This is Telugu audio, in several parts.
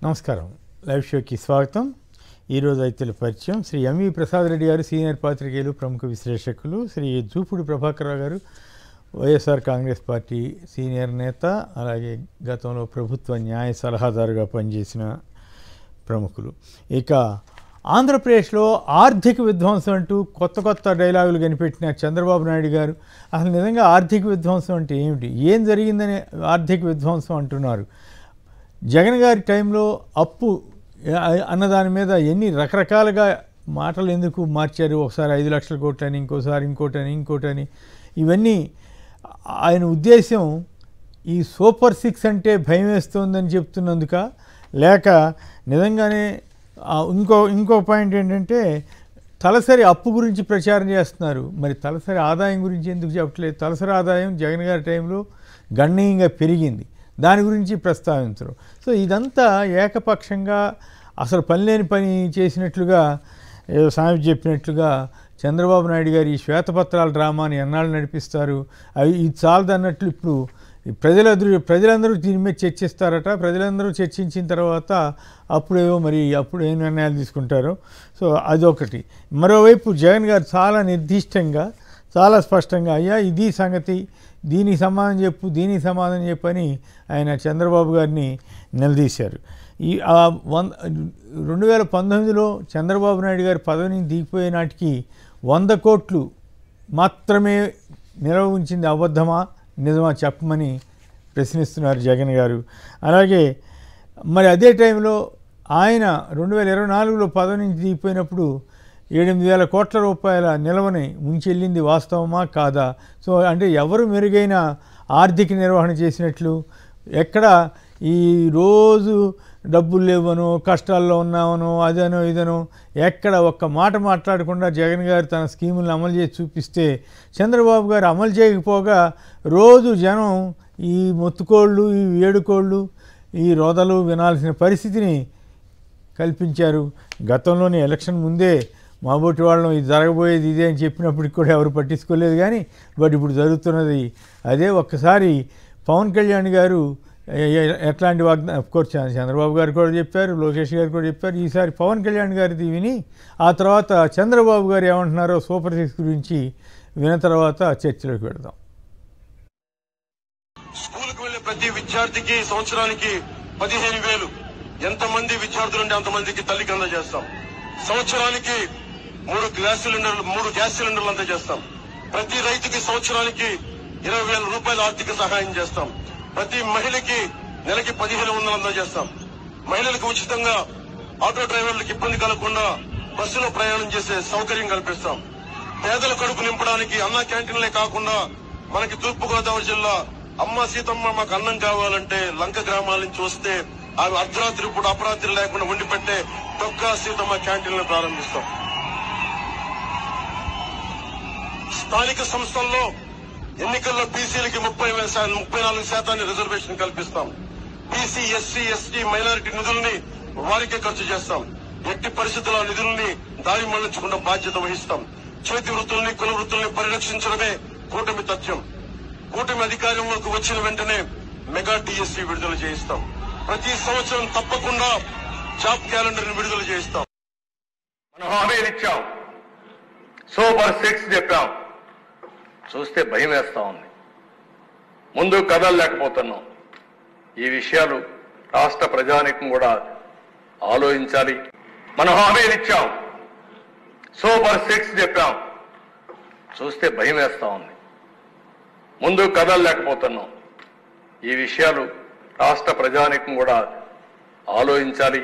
నమస్కారం లైవ్ షోకి స్వాగతం ఈరోజు రైతుల పరిచయం శ్రీ ఎంవి ప్రసాద్ రెడ్డి గారు సీనియర్ పాత్రికేయులు ప్రముఖ విశ్లేషకులు శ్రీ జూపుడు ప్రభాకరరావు గారు వైఎస్ఆర్ కాంగ్రెస్ పార్టీ సీనియర్ నేత అలాగే గతంలో ప్రభుత్వ న్యాయ సలహాదారుగా పనిచేసిన ప్రముఖులు ఇక ఆంధ్రప్రదేశ్లో ఆర్థిక విధ్వంసం అంటూ కొత్త కొత్త డైలాగులు కనిపెట్టిన చంద్రబాబు నాయుడు గారు అసలు నిజంగా ఆర్థిక విధ్వంసం అంటే ఏమిటి ఏం జరిగిందని ఆర్థిక విధ్వంసం అంటున్నారు జగన్ గారి టైంలో అప్పు ఆ- అన్న దాని మీద ఎన్ని రకరకాలుగా మాటలు ఎందుకు మార్చారు ఒకసారి ఐదు లక్షల కోట్లని ఇంకోసారి ఇంకోటని ఇంకోటని ఇవన్నీ ఆయన ఉద్దేశం ఈ సూపర్ సిక్స్ అంటే భయం వేస్తోందని చెప్తున్నందుక లేక నిజంగానే ఆ, ఇంకో ఇంకో పాయింట్ ఏంటంటే తలసరి అప్పు గురించి ప్రచారం చేస్తున్నారు మరి తలసరి ఆదాయం గురించి ఎందుకు చెప్పట్లేదు తలసరి ఆదాయం జగన్ గారి టైంలో గణనీయంగా పెరిగింది దాని గురించి ప్రస్తావించరు సో ఇదంతా ఏకపక్షంగా అసలు పని లేని పని చేసినట్లుగా ఏదో సామెత చెప్పినట్లుగా చంద్రబాబు నాయుడు గారు ఈ శ్వేతపత్రాల డ్రామాని ఎన్నాళ్ళు నడిపిస్తారు అవి ఇది చాలదన్నట్లు ఇప్పుడు ఈ ప్రజలందరూ ప్రజలందరూ దీని మీద చర్చిస్తారట ప్రజలందరూ చర్చించిన తర్వాత అప్పుడేవో మరి అప్పుడు ఏం నిర్ణయాలు తీసుకుంటారో సో అదొకటి మరోవైపు జగన్ గారు చాలా నిర్దిష్టంగా చాలా స్పష్టంగా అయ్యా ఇది సంగతి దీనికి సమాధానం చెప్పు దీనికి సమాధానం చెప్పని ఆయన చంద్రబాబు గారిని నిలదీశారు ఈ ఆ వంద రెండు వేల పంతొమ్మిదిలో చంద్రబాబు నాయుడు గారి పదవి నుంచి దిగిపోయే నాటికి వంద కోట్లు మాత్రమే నిల్వ ఉంచింది అబద్ధమా నిజమా చెప్పమని ప్రశ్నిస్తున్నారు జగన్ గారు అలాగే మరి అదే టైంలో ఆయన రెండు వేల ఇరవై నాలుగులో పదవి నుంచి దిగిపోయినప్పుడు ఏడెనిమిది వేల కోట్ల రూపాయల నిల్వని ముంచెల్లింది వాస్తవమా కాదా సో అంటే ఎవరు మెరుగైన ఆర్థిక నిర్వహణ చేసినట్లు ఎక్కడ ఈ రోజు డబ్బులు లేవనో కష్టాల్లో ఉన్నామనో అదనో ఇదనో ఎక్కడ ఒక్క మాట మాట్లాడకుండా జగన్ గారు తన స్కీములను అమలు చేసి చూపిస్తే చంద్రబాబు గారు అమలు చేయకపోగా రోజు జనం ఈ మొత్తుకోళ్ళు ఈ ఏడుకోళ్ళు ఈ రోదలు వినాల్సిన పరిస్థితిని కల్పించారు గతంలోని ఎలక్షన్ ముందే మాబోటి వాళ్ళం ఇది జరగబోయేది ఇదే అని చెప్పినప్పటికి కూడా ఎవరు పట్టించుకోలేదు కానీ బట్ ఇప్పుడు జరుగుతున్నది అదే ఒక్కసారి పవన్ కళ్యాణ్ గారు ఎ- ఎ- ఎట్లాంటి వాగ్దా కోర్స్ చంద్రబాబు గారు కూడా చెప్పారు లోకేష్ గారు కూడా చెప్పారు ఈసారి పవన్ కళ్యాణ్ గారిది విని ఆ తర్వాత చంద్రబాబు గారు ఏమంటున్నారో సూపర్ సిక్స్ గురించి విన్న తర్వాత చర్చలోకి వెళదాం స్కూల్కి వెళ్లే ప్రతి విద్యార్థికి సంవత్సరానికి పదిహేను వేలు ఎంతమంది విద్యార్థులు ఉంటే అంతమందికి తల్లికి అందజేస్తాం సంవత్సరానికి మూడు గ్యాస్ సిలిండర్లు మూడు గ్యాస్ సిలిండర్లు అందజేస్తాం ప్రతి రైతుకి సంవత్సరానికి ఇరవై వేల రూపాయల ఆర్థిక సహాయం చేస్తాం ప్రతి మహిళకి నెలకి పదిహేను వందలు అందజేస్తాం మహిళలకు ఉచితంగా ఆటో డ్రైవర్లకు ఇబ్బంది కలగకుండా బస్సులో ప్రయాణం చేసే సౌకర్యం కల్పిస్తాం పేదల కడుపు నింపడానికి అన్న క్యాంటీన్లే కాకుండా మనకి తూర్పు గోదావరి జిల్లా అమ్మ సీతమ్మ మాకు అన్నం కావాలంటే లంక గ్రామాల నుంచి వస్తే ఆమె అర్ధరాత్రి ఇప్పుడు అపరాత్రి లేకుండా వండి పెట్టే తొక్క సీతమ్మ క్యాంటీన్లను ప్రారంభిస్తాం స్థానిక సంస్థల్లో ఎన్నికల్లో బీసీలకి ముప్పై వే- శా- ముప్పై నాలుగు శాతాన్ని రిజర్వేషన్ కల్పిస్తాం బీసీ ఎస్సీ ఎస్టీ మైనారిటీ నిధుల్ని వారికే ఖర్చు చేస్తాం ఎట్టి పరిస్థితుల్లో ఆ నిధుల్ని దారి మళ్లించకుండా బాధ్యత వహిస్తాం చేతి వృత్తుల్ని కుల వృత్తుల్ని పరిరక్షించడమే కూటమి తథ్యం కూటమి అధికారంలోకి వచ్చిన వెంటనే మెగా డిఎస్సీ విడుదల చేయిస్తాం ప్రతి సంవత్సరం తప్పకుండా జాబ్ క్యాలెండర్ ని విడుదల చేయిస్తాం మనం హామీలు ఇచ్చాం సూపర్ సిక్స్ చెప్పాం చూస్తే భయం వేస్తా ఉంది ముందు కదలలేకపోతున్నాం ఈ విషయాలు రాష్ట్ర ప్రజానికం కూడా ఆలోచించాలి మనం హామీలు ఇచ్చాం సూపర్ సిక్స్ చెప్పాం చూస్తే భయం వేస్తా ఉంది ముందు కదలలేకపోతున్నాం ఈ విషయాలు రాష్ట్ర ప్రజానికం కూడా ఆలోచించాలి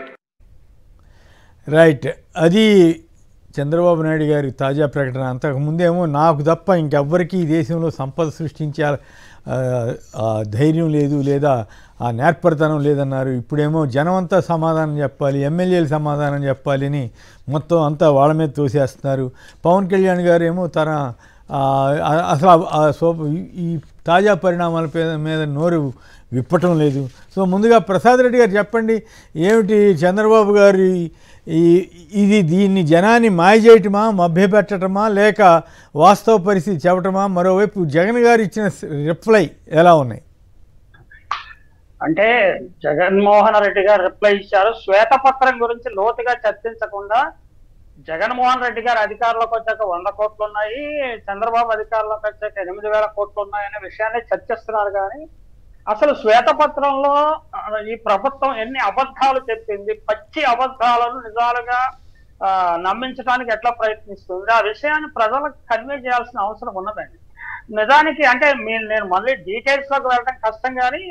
రైట్ అది చంద్రబాబు నాయుడు గారి తాజా ప్రకటన అంతకుముందేమో నాకు తప్ప ఇంకెవ్వరికీ ఈ దేశంలో సంపద సృష్టించే ఆ, ఆ ధైర్యం లేదు లేదా ఆ నేర్పరితనం లేదన్నారు ఇప్పుడేమో జనం అంతా సమాధానం చెప్పాలి ఎమ్మెల్యేలు సమాధానం చెప్పాలి అని మొత్తం అంతా వాళ్ళ మీద తోసేస్తున్నారు పవన్ కళ్యాణ్ గారు ఏమో తన ఆ, ఆ- అసలు ఆ- ఆ సో ఈ- ఈ తాజా పరిణామాల పే- మీద నోరు విప్పటం లేదు సో ముందుగా ప్రసాద్ రెడ్డి గారు చెప్పండి ఏమిటి చంద్రబాబు గారి ఈ ఇది దీన్ని జనాన్ని మాయ చేయటమా మభ్యపెట్టడమా లేక వాస్తవ పరిస్థితి చెప్పటమా మరోవైపు జగన్ గారు ఇచ్చిన రిప్లై ఎలా ఉన్నాయి అంటే జగన్మోహన్ రెడ్డి గారు రిప్లై ఇచ్చారు శ్వేతపత్రం గురించి లోతుగా చర్చించకుండా జగన్మోహన్ రెడ్డి గారు అధికారంలోకి వచ్చాక వంద కోట్లు ఉన్నాయి చంద్రబాబు అధికారంలోకి వచ్చాక ఎనిమిది వేల కోట్లు ఉన్నాయనే విషయాన్ని చర్చిస్తున్నారు కానీ అసలు శ్వేతపత్రంలో ఆ, ఈ ప్రభుత్వం ఎన్ని అబద్ధాలు చెప్పింది పచ్చి అబద్ధాలను నిజాలుగా ఆ, నమ్మించడానికి ఎట్లా ప్రయత్నిస్తుంది ఆ విషయాన్ని ప్రజలకు కన్వే చేయాల్సిన అవసరం ఉన్నదండి నిజానికి అంటే మీ- నేను మళ్ళీ డీటెయిల్స్ లోకి వెళ్ళడం కష్టం కానీ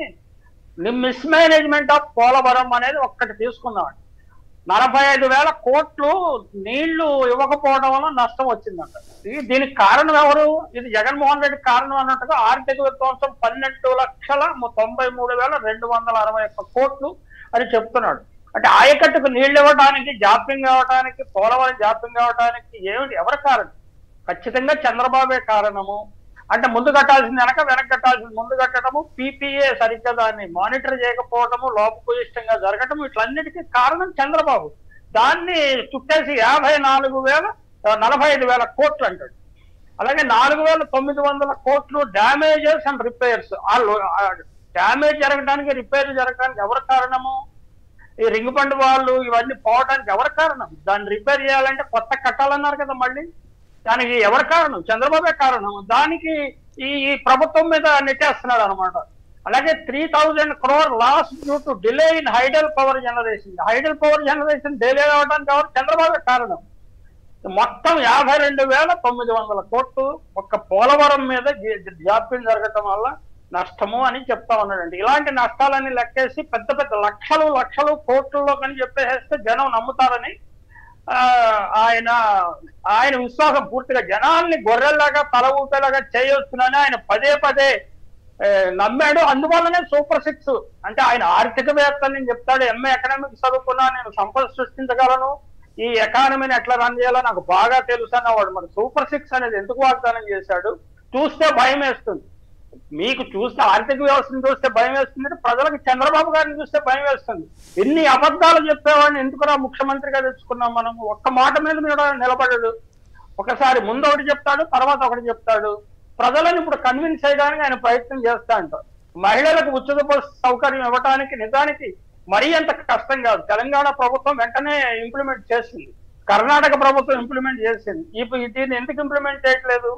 మిస్మేనేజ్మెంట్ ఆఫ్ పోలవరం అనేది ఒక్కటి తీసుకుందాం నలభై ఐదు వేల కోట్లు నీళ్లు ఇవ్వకపోవడం వల్ల నష్టం వచ్చిందంట ఇది దీనికి కారణం ఎవరు ఇది జగన్మోహన్ రెడ్డి కారణం అన్నట్టుగా ఆర్థిక విధ్వంసం పన్నెండు లక్షల ము- తొంభై మూడు వేల రెండు వందల అరవై ఒక్క కోట్లు అని చెప్తున్నాడు అంటే ఆయకట్టుకు నీళ్లు ఇవ్వడానికి జాప్యం కావడానికి పోలవరం జాప్యం కావడానికి ఏమిటి ఎవరి కారణం ఖచ్చితంగా చంద్రబాబే కారణము అంటే ముందు కట్టాల్సింది వెనక వెనక కట్టాల్సింది ముందు కట్టడము పీపీఏ సరిగ్గా దాన్ని మానిటర్ చేయకపోవడము లోపభూయిష్టంగా జరగటము ఇట్లన్నిటికీ కారణం చంద్రబాబు దాన్ని చుట్టేసి యాభై నాలుగు వేల ఆ, నలభై ఐదు వేల కోట్లు అంటాడు అలాగే నాలుగు వేల తొమ్మిది వందల కోట్లు డ్యామేజెస్ అండ్ రిపేర్స్ ఆ డ్యామేజ్ జరగడానికి రిపేర్ జరగడానికి ఎవరు కారణము ఈ రింగ్ పండు వాళ్ళు ఇవన్నీ పోవడానికి ఎవరు కారణం దాన్ని రిపేర్ చేయాలంటే కొత్త కట్టాలన్నారు కదా మళ్ళీ దానికి ఎవరు కారణం చంద్రబాబే కారణం దానికి ఈ ఈ ప్రభుత్వం మీద నెట్టేస్తున్నాడు అనమాట అలాగే three thousand crore loss due to delay in hydel power generation hydel power generation delay అవడానికి ఎవరు చంద్రబాబే కారణం మొత్తం యాభై రెండు వేల తొమ్మిది వందల కోట్లు ఒక్క పోలవరం మీద జీ- జాప్యం జరగటం వల్ల నష్టము అని చెప్తా ఉన్నాడండి ఇలాంటి నష్టాలన్నీ లెక్కేసి పెద్ద పెద్ద లక్షలు లక్షలు కోట్లలో కానీ చెప్పేసేస్తే జనం నమ్ముతారని ఆ, ఆయన ఆయన విశ్వాసం పూర్తిగా జనాల్ని గొర్రెల్లాగా తల ఊపేలాగా చేయొచ్చునని ఆయన పదే పదే ఏ, నమ్మాడు అందువల్లనే సూపర్ సిక్స్ అంటే ఆయన ఆర్థికవేత్త అని చెప్తాడు ఎంఏ ఎకనామిక్స్ చదువుకున్నా నేను సంపద సృష్టించగలను ఈ ఎకానమీని ఎట్లా రన్ చేయాలో నాకు బాగా తెలుసు అన్నవాడు మరి సూపర్ సిక్స్ అనేది ఎందుకు వాగ్దానం చేశాడు చూస్తే భయం వేస్తుంది మీకు చూస్తే ఆర్థిక వ్యవస్థను చూస్తే భయం వేస్తుంది ప్రజలకు చంద్రబాబు గారిని చూస్తే భయం వేస్తుంది ఎన్ని అబద్ధాలు చెప్పేవాడిని ఎందుకురా ముఖ్యమంత్రిగా తెచ్చుకున్నాం మనం ఒక్క మాట మీద కూడా నిలబడడు ఒకసారి ముందు ఒకటి చెప్తాడు తర్వాత ఒకటి చెప్తాడు ప్రజలను ఇప్పుడు కన్విన్స్ చేయడానికి ఆయన ప్రయత్నం చేస్తా అంటారు మహిళలకు ఉచిత బస్సు సౌకర్యం ఇవ్వడానికి నిజానికి మరీ అంత కష్టం కాదు తెలంగాణ ప్రభుత్వం వెంటనే ఇంప్లిమెంట్ చేసింది కర్ణాటక ప్రభుత్వం ఇంప్లిమెంట్ చేసింది ఇప్పుడు దీన్ని ఎందుకు ఇంప్లిమెంట్ చేయట్లేదు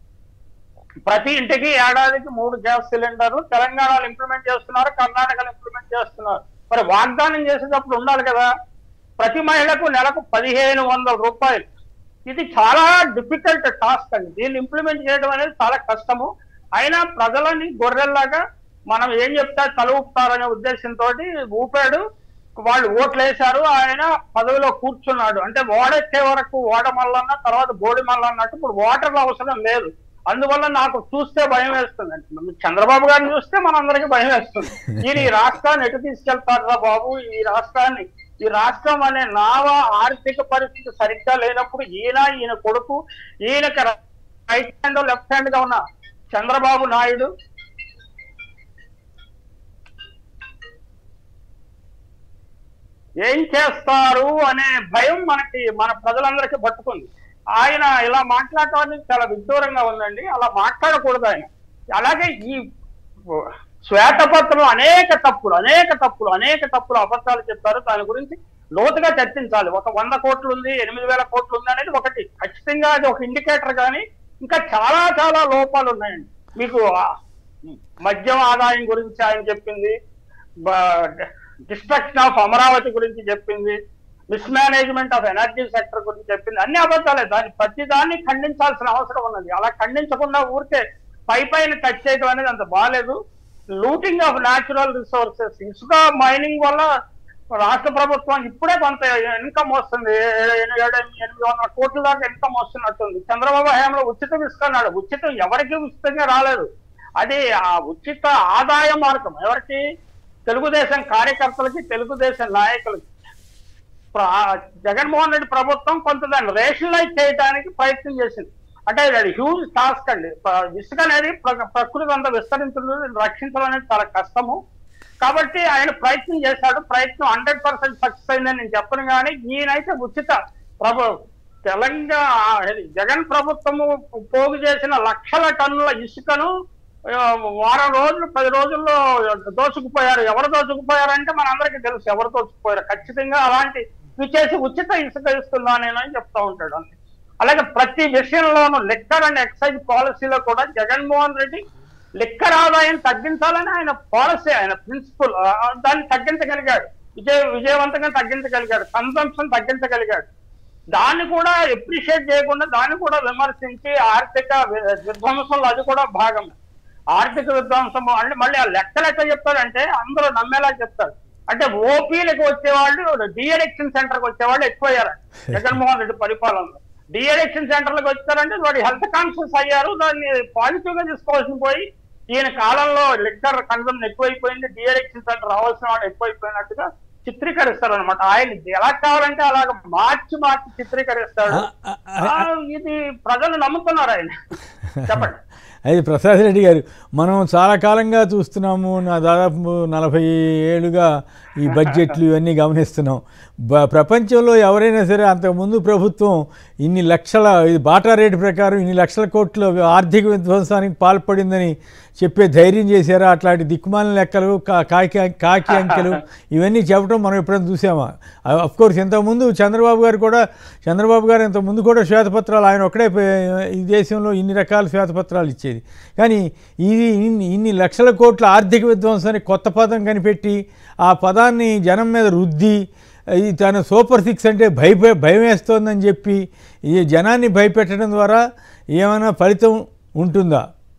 ప్రతి ఇంటికి ఏడాదికి మూడు గ్యాస్ సిలిండర్లు తెలంగాణలో ఇంప్లిమెంట్ చేస్తున్నారు కర్ణాటకలో ఇంప్లిమెంట్ చేస్తున్నారు మరి వాగ్దానం చేసేటప్పుడు ఉండాలి కదా ప్రతి మహిళకు నెలకు పదిహేను వందల రూపాయలు ఇది చాలా డిఫికల్ట్ టాస్క్ అండి దీన్ని ఇంప్లిమెంట్ చేయడం అనేది చాలా కష్టము అయినా ప్రజలని గొర్రెల్లాగా మనం ఏం చెప్తా తల ఊపుతారనే ఉద్దేశంతో ఊపాడు వాళ్ళు ఓట్లు వేశారు ఆయన పదవిలో కూర్చున్నాడు అంటే ఓడెక్కే వరకు ఓడ మల్లన్న తర్వాత బోడి మల్ల అన్నట్టు ఇప్పుడు ఓటర్ల అవసరం లేదు అందువల్ల నాకు చూస్తే భయం వేస్తుంది అంటే చంద్రబాబు గారిని చూస్తే మనందరికీ భయం వేస్తుంది ఈయన ఈ రాష్ట్రాన్ని ఎటు తీసుకెళ్తారా బాబు ఈ రాష్ట్రాన్ని ఈ రాష్ట్రం అనే నావ ఆర్థిక పరిస్థితి సరిగ్గా లేనప్పుడు ఈయన ఈయన కొడుకు ఈయనకి రైట్ హ్యాండ్ లెఫ్ట్ హ్యాండ్ గా ఉన్న చంద్రబాబు నాయుడు ఏం చేస్తారు అనే భయం మనకి మన ప్రజలందరికీ పట్టుకుంది ఆయన ఇలా మాట్లాడటం అనేది చాలా విడ్డూరంగా ఉందండి అలా మాట్లాడకూడదు ఆయన అలాగే ఈ శ్వేతపత్రం అనేక తప్పులు అనేక తప్పులు అనేక తప్పులు అబద్ధాలు చెప్పారు దాని గురించి లోతుగా చర్చించాలి ఒక వంద కోట్లు ఉంది ఎనిమిది వేల కోట్లు ఉంది అనేది ఒకటి ఖచ్చితంగా అది ఒక ఇండికేటర్ కానీ ఇంకా చాలా చాలా లోపాలు ఉన్నాయండి మీకు ఆ మద్యం ఆదాయం గురించి ఆయన చెప్పింది డిస్ట్రక్షన్ ఆఫ్ అమరావతి గురించి చెప్పింది మిస్మేనేజ్మెంట్ ఆఫ్ ఎనర్జీ సెక్టర్ గురించి చెప్పింది అన్ని అబద్ధాలే దాన్ని ప్రతి దాన్ని ఖండించాల్సిన అవసరం ఉన్నది అలా ఖండించకుండా ఊరికే పై పైన టచ్ చేయడం అనేది అంత బాగాలేదు లూటింగ్ ఆఫ్ న్యాచురల్ రిసోర్సెస్ ఇసుక మైనింగ్ వల్ల రాష్ట్ర ప్రభుత్వం ఇప్పుడే కొంత ఇన్కమ్ వస్తుంది ఏ- ఏడు ఎనిమిది వందల కోట్ల దాకా ఇన్కమ్ వస్తున్నట్టుంది చంద్రబాబు హయాంలో ఉచితం ఇస్తున్నాడు ఉచితం ఎవరికి ఉచితంగా రాలేదు అది ఆ ఉచిత ఆదాయ మార్గం ఎవరికి తెలుగుదేశం కార్యకర్తలకి తెలుగుదేశం నాయకులకి ప్ర- జగన్మోహన్ రెడ్డి ప్రభుత్వం కొంత దాన్ని రేషనలైజ్ చేయడానికి ప్రయత్నం చేసింది అంటే అది హ్యూజ్ టాస్క్ అండి ప్ర- ఇసుక అనేది ప్ర- ప్రకృతి అంతా విస్తరించడం రక్షించడం అనేది చాలా కష్టము కాబట్టి ఆయన ప్రయత్నం చేశాడు ప్రయత్నం హండ్రెడ్ పర్సెంట్ సక్సెస్ అయిందని నేను చెప్పను కానీ ఈయనైతే ఉచిత ప్రభు తెలంగాణ ఇది జగన్ ప్రభుత్వము పోగు చేసిన లక్షల టన్నుల ఇసుకను ఆ, వారం రోజులు పది రోజుల్లో దోచుకుపోయారు ఎవరు దోచుకుపోయారంటే మనందరికీ తెలుసు ఎవరు దోచుకుపోయారు ఖచ్చితంగా అలాంటి ఇవి చేసి ఉచిత ఇసుక ఇస్తున్నా నేను అని చెప్తా ఉంటాడు అంతే అలాగే ప్రతి విషయంలోనూ లిక్కర్ అండ్ ఎక్సైజ్ పాలసీలో కూడా జగన్మోహన్ రెడ్డి లిక్కర్ ఆదాయం తగ్గించాలని ఆయన పాలసీ ఆయన ప్రిన్సిపల్ దాన్ని తగ్గించగలిగాడు విజయ విజయవంతంగా తగ్గించగలిగాడు కన్సంప్షన్ తగ్గించగలిగాడు దాన్ని కూడా ఎప్రిషియేట్ చేయకుండా దాన్ని కూడా విమర్శించి ఆర్థిక వి- విధ్వంసంలో అది కూడా భాగం ఆర్థిక విధ్వంసం అంటే మళ్ళీ ఆ లెక్కలు ఎట్లా చెప్తారంటే అందరూ నమ్మేలా చెప్తారు అంటే ఓపీలకు వచ్చేవాళ్ళు డిఎలక్షన్ సెంటర్ కి వచ్చేవాళ్ళు ఎక్కువయ్యారు జగన్మోహన్ రెడ్డి పరిపాలనలో డిఎలక్షన్ సెంటర్లకు వచ్చారంటే వాడు హెల్త్ కాన్షియస్ అయ్యారు దాన్ని పాజిటివ్ గా తీసుకోవాల్సిన పోయి ఈయన కాలంలో లిక్కర్ కన్సమ్ ఎక్కువైపోయింది డిఎలక్షన్ సెంటర్ రావాల్సిన వాడు ఎక్కువైపోయినట్టుగా చిత్రీకరిస్తారు అనమాట ఆయన ఎలా కావాలంటే అలాగ మార్చి మార్చి చిత్రీకరిస్తాడు ఆ, ఆ, ఆ, ఇది ప్రజలు నమ్ముతున్నారు ఆయన చెప్పండి అది ప్రసాద్ రెడ్డి గారు మనం చాలా కాలంగా చూస్తున్నాము నా దాదాపు నలభై ఏళ్ళుగా ఈ బడ్జెట్లు ఇవన్నీ గమనిస్తున్నాం బ ప్రపంచంలో ఎవరైనా సరే అంతకుముందు ప్రభుత్వం ఇన్ని లక్షల ఇది బాటా రేటు ప్రకారం ఇన్ని లక్షల కోట్ల ఆర్థిక విధ్వంసానికి పాల్పడిందని చెప్పే ధైర్యం చేశారా అట్లాంటి దిక్కుమాలిన లెక్కలు కా- కాకి కాకి అంకెలు ఇవన్నీ చెప్పడం మనం ఎప్పుడైనా చూసామా అఫ్ కోర్స్ ఇంతకుముందు చంద్రబాబు గారు కూడా చంద్రబాబు గారు ఇంతకుముందు కూడా శ్వేతపత్రాలు ఆయన ఒక్కడే పే- ఈ దేశంలో ఇన్ని రకాల శ్వేతపత్రాలు ఇచ్చేది కానీ ఇది ఇన్ని ఇన్ని లక్షల కోట్ల ఆర్థిక విధ్వంసాన్ని కొత్త పదం కనిపెట్టి ఆ పదాన్ని జనం మీద రుద్ది ఈ తన సూపర్ సిక్స్ అంటే భయపే భయం వేస్తోందని చెప్పి ఈ జనాన్ని భయపెట్టడం ద్వారా ఏమైనా ఫలితం ఉంటుందా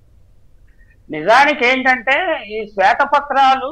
నిజానికి ఏంటంటే ఈ శ్వేతపత్రాలు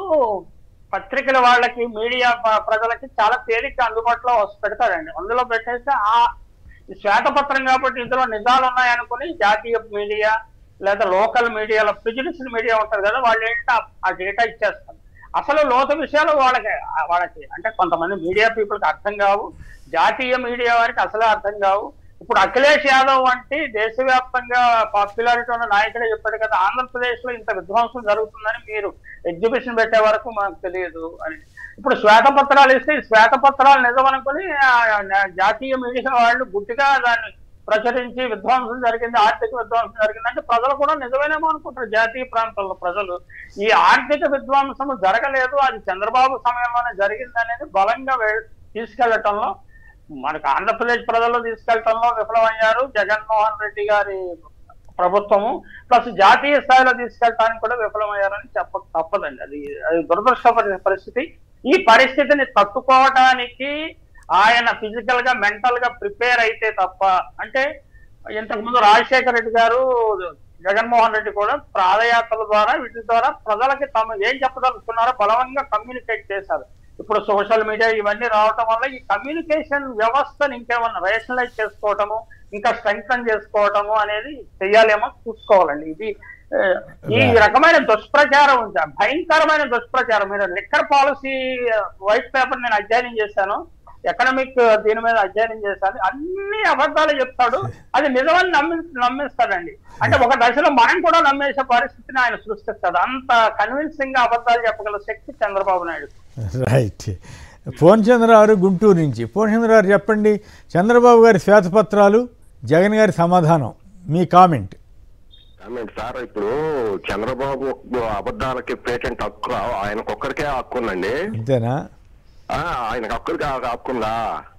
పత్రికల వాళ్ళకి మీడియా ప- ప్రజలకి చాలా తేలిక అందుబాటులో వస్తు- పెడతారండి అందులో పెట్టేస్తే ఆ ఈ శ్వేతపత్రం కాబట్టి ఇందులో నిజాలు ఉన్నాయనుకుని జాతీయ మీడియా లేదా లోకల్ మీడియాలో ప్రిజుడిషియల్ మీడియా ఉంటుంది కదా వాళ్ళు ఏంటంటే ఆ- ఆ డేటా ఇచ్చేస్తారు అసలు లోత విషయాలు వాళ్ళకి వాళ్ళకి అంటే కొంతమంది మీడియా పీపుల్కి అర్థం కావు జాతీయ మీడియా వారికి అసలే అర్థం కావు ఇప్పుడు అఖిలేష్ యాదవ్ వంటి దేశవ్యాప్తంగా పాపులారిటీ ఉన్న నాయకుడే చెప్పాడు కదా ఆంధ్రప్రదేశ్ లో ఇంత విధ్వంసం జరుగుతుందని మీరు ఎగ్జిబిషన్ పెట్టే వరకు మాకు తెలియదు అని ఇప్పుడు శ్వేతపత్రాలు ఇస్తే ఈ శ్వేతపత్రాలు నిజమనుకుని ఆ, ఆ, జాతీయ మీడియా వాళ్ళు గుడ్డిగా దాన్ని ప్రచురించి విధ్వంసం జరిగింది ఆర్థిక విధ్వంసం జరిగింది అంటే ప్రజలు కూడా నిజమేనేమో అనుకుంటారు జాతీయ ప్రాంతాల్లో ప్రజలు ఈ ఆర్థిక విధ్వంసం జరగలేదు అది చంద్రబాబు సమయంలోనే జరిగింది అనేది బలంగా వే- తీసుకెళ్లటంలో మనకు ఆంధ్రప్రదేశ్ ప్రజలు తీసుకెళ్లటంలో విఫలమయ్యారు జగన్మోహన్ రెడ్డి గారి ప్రభుత్వము ప్లస్ జాతీయ స్థాయిలో తీసుకెళ్ళటానికి కూడా విఫలమయ్యారని చెప్ప తప్పదండి అది అది దురదృష్టపరి పరిస్థితి ఈ పరిస్థితిని తట్టుకోవడానికి ఆయన ఫిజికల్ గా మెంటల్ గా ప్రిపేర్ అయితే తప్ప అంటే ఇంతకు ముందు రాజశేఖర రెడ్డి గారు జగన్మోహన్ రెడ్డి కూడా పాదయాత్రల ద్వారా వీటి ద్వారా ప్రజలకి తాము ఏం చెప్పదలుచుకున్నారో బలవంగా కమ్యూనికేట్ చేశారు ఇప్పుడు సోషల్ మీడియా ఇవన్నీ రావటం వల్ల ఈ కమ్యూనికేషన్ వ్యవస్థను ఇంకేమన్నా రేషనలైజ్ చేసుకోవటము ఇంకా స్ట్రెంగ్తన్ చేసుకోవటము అనేది చెయ్యాలేమో చూసుకోవాలండి ఇది ఆ, ఈ రకమైన దుష్ప్రచారం ఉంది భయంకరమైన దుష్ప్రచారం మీరు లిక్కర్ పాలసీ వైట్ పేపర్ నేను అధ్యయనం చేశాను ఎకనామిక్ దీని మీద అధ్యయనం చేశాను అన్ని అబద్ధాలు చెప్తాడు అది నిజమని నమ్మి నమ్మిస్తాడండి అంటే ఒక దశలో మనం కూడా నమ్మేసే పరిస్థితిని ఆయన సృష్టిస్తాడు అంత కన్విన్సింగ్ గా అబద్ధాలు చెప్పగల శక్తి చంద్రబాబు నాయుడు రైట్ పూర్ణచంద్రరావు గుంటూరు నుంచి పూర్ణచంద్రరావు చెప్పండి చంద్రబాబు గారి శ్వేతపత్రాలు జగన్ గారి సమాధానం మీ కామెంట్ కామెంట్ సార్ ఇప్పుడు చంద్రబాబు అబద్ధాలకి పేటెంట్ హక్కు ఆయనకొక్కరికే హక్కు ఉందండి అంతేనా ఆ, ఆయనకు ఒక్కరికి హక్కు ఉందా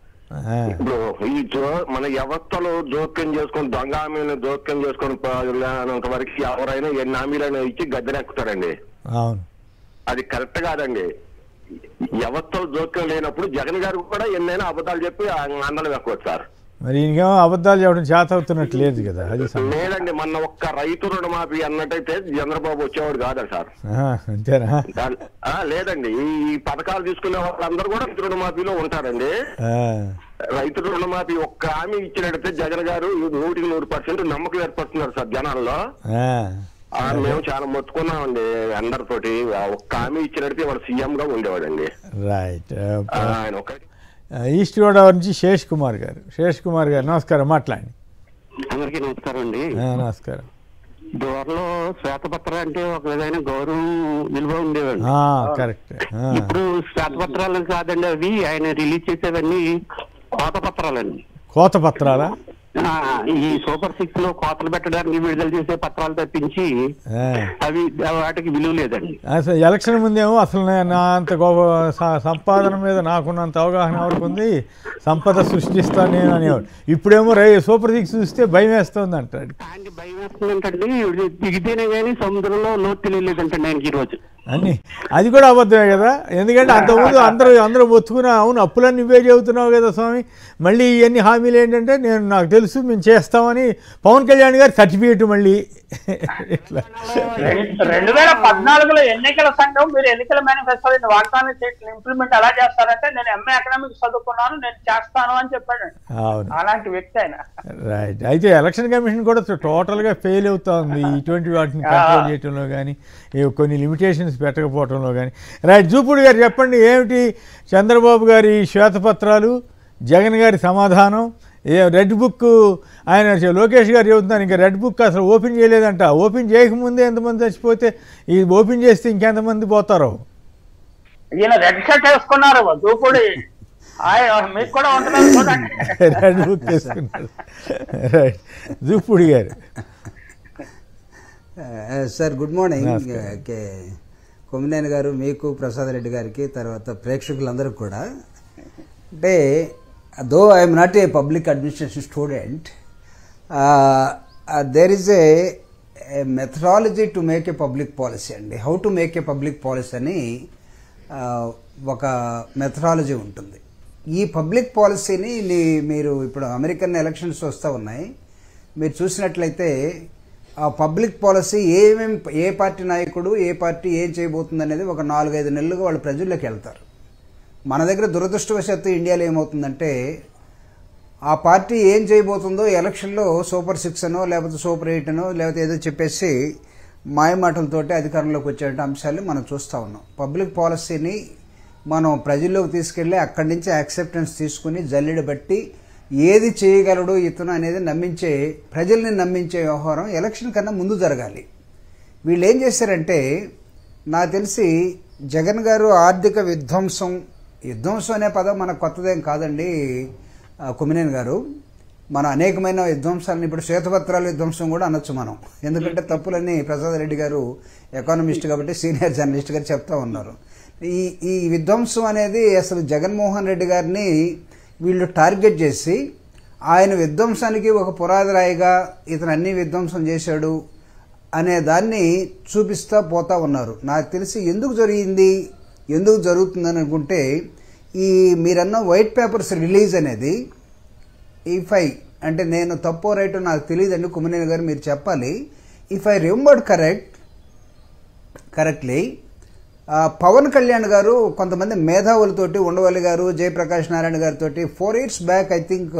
ఆ, ఇప్పుడు ఈ జో మన వ్యవస్థలు జోక్యం చేసుకొని దొంగ హామీలను జోక్యం చేసుకొని పోయినంత వరకు ఎవరైనా ఎన్ని హామీలైనా ఇచ్చి గద్దెనెక్కుతారండి అవును అది కరెక్ట్ కాదండి వ్యవస్థలు జోక్యం లేనప్పుడు జగన్ గారు కూడా ఎన్నైనా అబద్ధాలు చెప్పి అందరం ఎక్కవచ్చు సార్ మరి ఈయనకేమో అబద్ధాలు చెప్పడం చేత అవుతున్నట్టు లేదు కదా అది సం- లేదండి మొన్న ఒక్క రైతు రుణమాఫీ అన్నట్టయితే చంద్రబాబు వచ్చేవాడు కాదా సార్ ఆ, అంతేనా దాని- ఆ, లేదండి ఈ ఈ పథకాలు తీసుకునే వాళ్ళందరూ కూడా రైతు రుణమాఫీలో ఉంటారండి ఆ, రైతు రుణమాఫీ ఒక్క హామీ ఇచ్చినట్టయితే జగన్ గారు నూటికి నూరు పర్సెంట్ నమ్మకం ఏర్పడుతున్నారు సార్ జనాల్లో ఆ. ఆ, మేము చాలా మొత్తుకున్నామండి అందరితోటి ఆ ఒక్క హామీ ఇచ్చినట్టయితే వాడు సీఎం గా ఉండేవాడండి రైట్ ఆ, ఆయన ఒక ఆ, ఈస్ట్ గోదావరి నుంచి శేష్ కుమార్ గారు శేష్ కుమార్ గారు నమస్కారం మాట్లాడండి అందరికీ నమస్కారం అండి ఆ, నమస్కారం దూరంలో శ్వేతపత్రం అంటే ఒక విధమైన గౌరవం విలువ ఉండేవండి ఆ, కరెక్ట్ ఆ, ఇప్పుడు శ్వేతపత్రాలు కాదండి అవి ఆయన రిలీజ్ చేసేవన్నీ కోత పత్రాలండి కోత పత్రాలా ఆ, ఈ సూపర్ సిక్స్ లో కోతలు పెట్టడానికి విడుదల చేసే పత్రాలు తప్పించి ఆ. అవి వాటికి విలువ లేదండి అసలు ఎలక్షన్ ముందేమో అసలు నే- నా అంత గొప్ప స- సంపాదన మీద నాకున్నంత అవగాహన ఎవరికి ఉంది సంపద సృష్టిస్తాను నేను అనేవాడు ఇప్పుడేమో రై సూపర్ సిక్స్ చూస్తే భయం వేస్తుంది అంటాడు ఆయనకి భయం వేస్తుందంటండి ఇది దిగితేనే కానీ సముద్రంలో లోతు తెలియలేదంటండి ఆయనకి ఈ రోజు అని అది కూడా అబద్ధమే కదా ఎందుకంటే అంతకుముందు అందరూ అందరూ ఒత్తుకున్నా అవును అప్పులన్నీ నువ్వే చెబుతున్నావు కదా స్వామి మళ్ళీ ఇవన్నీ హామీలు ఏంటంటే నేను నాకు తెలుసు మేము చేస్తామని పవన్ కళ్యాణ్ గారు సర్టిఫికేట్ మళ్ళీ ఇట్లా రెండు- రెండు వేల పద్నాలుగులో ఎన్నికల సంఘం మీరు ఎన్నికల మేనిఫెస్టోని వాగ్దానం చేయడం ఇంప్లిమెంట్ ఎలా చేస్తారంటే నేను ఎంఏ ఎకనామిక్స్ చదువుకున్నాను నేను చేస్తాను అని చెప్పాడు అవును అలాంటి వ్యక్తి ఆయన రైట్ అయితే ఎలక్షన్ కమిషన్ కూడా టోటల్గా ఫెయిల్ అవుతా ఉంది ఇటువంటి వాటిని కంట్రోల్ చేయడంలో కానీ కొన్ని లిమిటేషన్స్ పెట్టకపోవడంలో కానీ రైట్ జూపుడు గారు చెప్పండి ఏమిటి చంద్రబాబు గారి శ్వేతపత్రాలు జగన్ గారి సమాధానం ఏ రెడ్ బుక్ ఆయన చె- లోకేష్ గారు చెబుతున్నారు ఇంకా రెడ్ బుక్ అసలు ఓపెన్ చేయలేదంట ఓపెన్ చేయకముందే ఎంతమంది చచ్చిపోతే ఇది ఓపెన్ చేస్తే ఇంకెంతమంది పోతారో ఈయన రెడ్ షర్ట్ వేసుకున్నారు దూకుడి ఆయన మీకు కూడా ఉంటున్నారు చూడండి రెడ్ బుక్ వేసుకున్నారు రైట్ జూపుడి గారు సార్ గుడ్ మార్నింగ్ నమస్కారం. కే కొమ్మినేని గారు మీకు ప్రసాద్ రెడ్డి గారికి తర్వాత ప్రేక్షకులందరూ కూడా అంటే though I'm not a public administration student there is a methodology to make a public policy అండి how to make a public policy అని ఆ, ఒక మెథడాలజీ ఉంటుంది ఈ పబ్లిక్ పాలసీని నీ- మీరు ఇప్పుడు అమెరికన్ ఎలక్షన్స్ వస్తూ ఉన్నాయి మీరు చూసినట్లయితే ఆ పబ్లిక్ పాలసీ ఏమేం ఏ పార్టీ నాయకుడు ఏ పార్టీ ఏం చేయబోతుంది అనేది ఒక నాలుగైదు నెలలుగా వాళ్ళు ప్రజల్లోకి వెళ్తారు మన దగ్గర దురదృష్టవశాత్తు ఇండియాలో ఏమవుతుందంటే ఆ పార్టీ ఏం చేయబోతుందో ఎలక్షన్లో సూపర్ సిక్స్ అనో లేకపోతే సూపర్ ఎయిట్ అనో లేకపోతే ఏదో చెప్పేసి మాయమాటలతోటి అధికారంలోకి వచ్చే అంశాలు మనం చూస్తూ ఉన్నాం పబ్లిక్ పాలసీని మనం ప్రజల్లోకి తీసుకెళ్ళి అక్కడి నుంచి యాక్సెప్టెన్స్ తీసుకుని జల్లెడ బట్టి ఏది చేయగలడు ఇతను అనేది నమ్మించే ప్రజల్ని నమ్మించే వ్యవహారం ఎలక్షన్ కన్నా ముందు జరగాలి వీళ్ళు ఏం చేశారంటే నాకు తెలిసి జగన్ గారు ఆర్థిక విధ్వంసం విధ్వంసం అనే పదం మనకు కొత్తదేం కాదండి ఆ, కుమినేని గారు మన అనేకమైన విధ్వంసాలను ఇప్పుడు శ్వేతపత్రాల విధ్వంసం కూడా అనొచ్చు మనం ఎందుకంటే తప్పులన్నీ ప్రసాద్ రెడ్డి గారు ఎకానమిస్ట్ కాబట్టి సీనియర్ జర్నలిస్ట్ గారు చెప్తా ఉన్నారు ఈ ఈ విధ్వంసం అనేది అసలు జగన్మోహన్ రెడ్డి గారిని వీళ్ళు టార్గెట్ చేసి ఆయన విధ్వంసానికి ఒక పురాదిరాయిగా ఇతను అన్ని విధ్వంసం చేశాడు అనే దాన్ని చూపిస్తా పోతా ఉన్నారు నాకు తెలిసి ఎందుకు జరిగింది ఎందుకు జరుగుతుందని అనుకుంటే ఈ మీరన్న వైట్ పేపర్స్ రిలీజ్ అనేది ఇఫ్ ఐ అంటే నేను తప్పో రైటో నాకు తెలియదండి కుమ్మనేని గారు మీరు చెప్పాలి if I remembered correct correctly ఆ, పవన్ కళ్యాణ్ గారు కొంతమంది మేధావులతోటి ఉండవల్లి గారు జయప్రకాష్ నారాయణ గారితో four years back I think